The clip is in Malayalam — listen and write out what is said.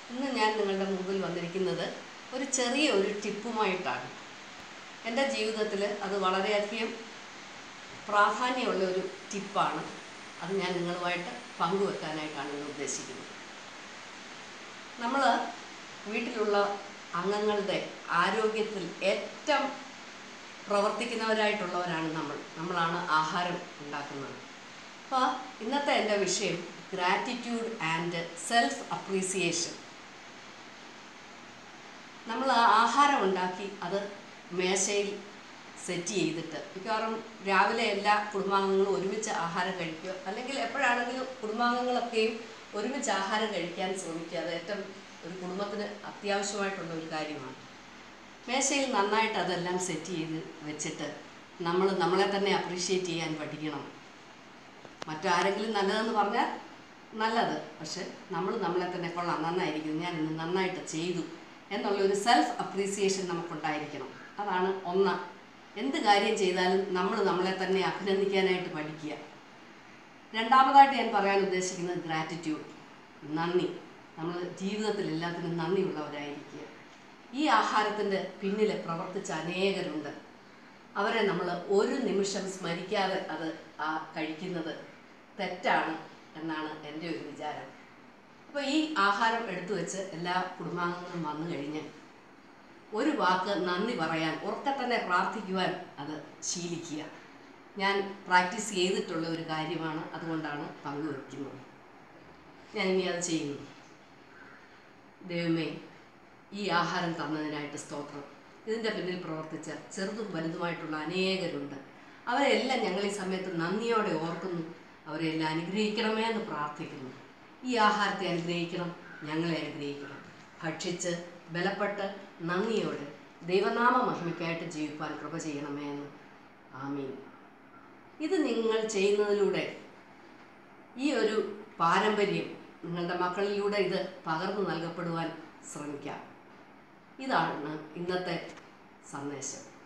ഇന്ന് ഞാൻ നിങ്ങളുടെ മുമ്പിൽ വന്നിരിക്കുന്നത് ഒരു ചെറിയ ഒരു ടിപ്പുമായിട്ടാണ് എൻ്റെ ജീവിതത്തിൽ അത് വളരെയധികം പ്രാധാന്യമുള്ള ഒരു ടിപ്പാണ് അത് ഞാൻ നിങ്ങളുമായിട്ട് പങ്കുവെക്കാനായിട്ടാണ് ഇന്ന് ഉദ്ദേശിക്കുന്നത് നമ്മൾ വീട്ടിലുള്ള അംഗങ്ങളുടെ ആരോഗ്യത്തിൽ ഏറ്റവും പ്രവർത്തിക്കുന്നവരായിട്ടുള്ളവരാണ് നമ്മൾ നമ്മളാണ് ആഹാരം ഉണ്ടാക്കുന്നത് അപ്പോൾ ഇന്നത്തെ എൻ്റെ വിഷയം ഗ്രാറ്റിറ്റ്യൂഡ് ആൻഡ് സെൽഫ് അപ്രീസിയേഷൻ നമ്മൾ ആ ആഹാരം ഉണ്ടാക്കി അത് മേശയിൽ സെറ്റ് ചെയ്തിട്ട് മിക്കവാറും രാവിലെ എല്ലാ കുടുംബാംഗങ്ങളും ഒരുമിച്ച് ആഹാരം കഴിക്കുക അല്ലെങ്കിൽ എപ്പോഴാണെങ്കിലും കുടുംബാംഗങ്ങളൊക്കെയും ഒരുമിച്ച് ആഹാരം കഴിക്കാൻ ശ്രമിക്കുക അത് ഏറ്റവും ഒരു കുടുംബത്തിന് അത്യാവശ്യമായിട്ടുള്ള ഒരു കാര്യമാണ് മേശയിൽ നന്നായിട്ട് അതെല്ലാം സെറ്റ് ചെയ്ത് വെച്ചിട്ട് നമ്മൾ നമ്മളെ തന്നെ അപ്രീഷിയേറ്റ് ചെയ്യാൻ പഠിക്കണം മറ്റാരെങ്കിലും നല്ലതെന്ന് പറഞ്ഞാൽ നല്ലത് പക്ഷെ നമ്മൾ നമ്മളെ തന്നെ കൊള്ളാം നന്നായിരിക്കുന്നു ഞാൻ ഇന്ന് നന്നായിട്ട് ചെയ്തു എന്നുള്ള ഒരു സെൽഫ് അപ്രീസിയേഷൻ നമുക്കുണ്ടായിരിക്കണം അതാണ് ഒന്ന് എന്ത് കാര്യം ചെയ്താലും നമ്മൾ നമ്മളെ തന്നെ അഭിനന്ദിക്കാനായിട്ട് പഠിക്കുക രണ്ടാമതായിട്ട് ഞാൻ പറയാൻ ഉദ്ദേശിക്കുന്നത് ഗ്രാറ്റിറ്റ്യൂഡ് നന്ദി നമ്മൾ ജീവിതത്തിൽ എല്ലാത്തിനും നന്ദിയുള്ളവരായിരിക്കുക ഈ ആഹാരത്തിൻ്റെ പിന്നിൽ പ്രവർത്തിച്ച അനേകരുണ്ട് അവരെ നമ്മൾ ഒരു നിമിഷം സ്മരിക്കാതെ അത് ആ കഴിക്കുന്നത് തെറ്റാണ് എന്നാണ് എൻ്റെ ഒരു വിചാരം അപ്പോൾ ഈ ആഹാരം എടുത്തു വെച്ച് എല്ലാ കുടുംബാംഗങ്ങളും വന്നു കഴിഞ്ഞ് ഒരു വാക്ക് നന്ദി പറയാൻ ഉറക്കെ തന്നെ പ്രാർത്ഥിക്കുവാൻ അത് ശീലിക്കുക ഞാൻ പ്രാക്ടീസ് ചെയ്തിട്ടുള്ള ഒരു കാര്യമാണ് അതുകൊണ്ടാണ് പങ്കുവയ്ക്കുന്നത് ഞാൻ ഇനി അത് ചെയ്യുന്നു ദൈവമേ ഈ ആഹാരം തന്നതിനായിട്ട് സ്തോത്രം ഇതിൻ്റെ പിന്നിൽ പ്രവർത്തിച്ച ചെറുതും വലുതുമായിട്ടുള്ള അനേകരുണ്ട് അവരെല്ലാം ഞങ്ങൾ ഈ സമയത്ത് നന്ദിയോടെ ഓർക്കുന്നു അവരെല്ലാം അനുഗ്രഹിക്കണമേ എന്ന് പ്രാർത്ഥിക്കുന്നു ഈ ആഹാരത്തെ അനുഗ്രഹിക്കണം ഞങ്ങളെ അനുഗ്രഹിക്കണം ഭക്ഷിച്ച് ബലപ്പെട്ട് നന്ദിയോടെ ദൈവനാമ മഹിമയ്ക്കായിട്ട് ജീവിപ്പാൻ കൃപ ചെയ്യണമേ എന്ന് ആമീൻ ഇത് നിങ്ങൾ ചെയ്യുന്നതിലൂടെ ഈ ഒരു പാരമ്പര്യം നിങ്ങളുടെ മക്കളിലൂടെ ഇത് പകർന്നു നൽകപ്പെടുവാൻ ശ്രമിക്കാം ഇതാണ് ഇന്നത്തെ സന്ദേശം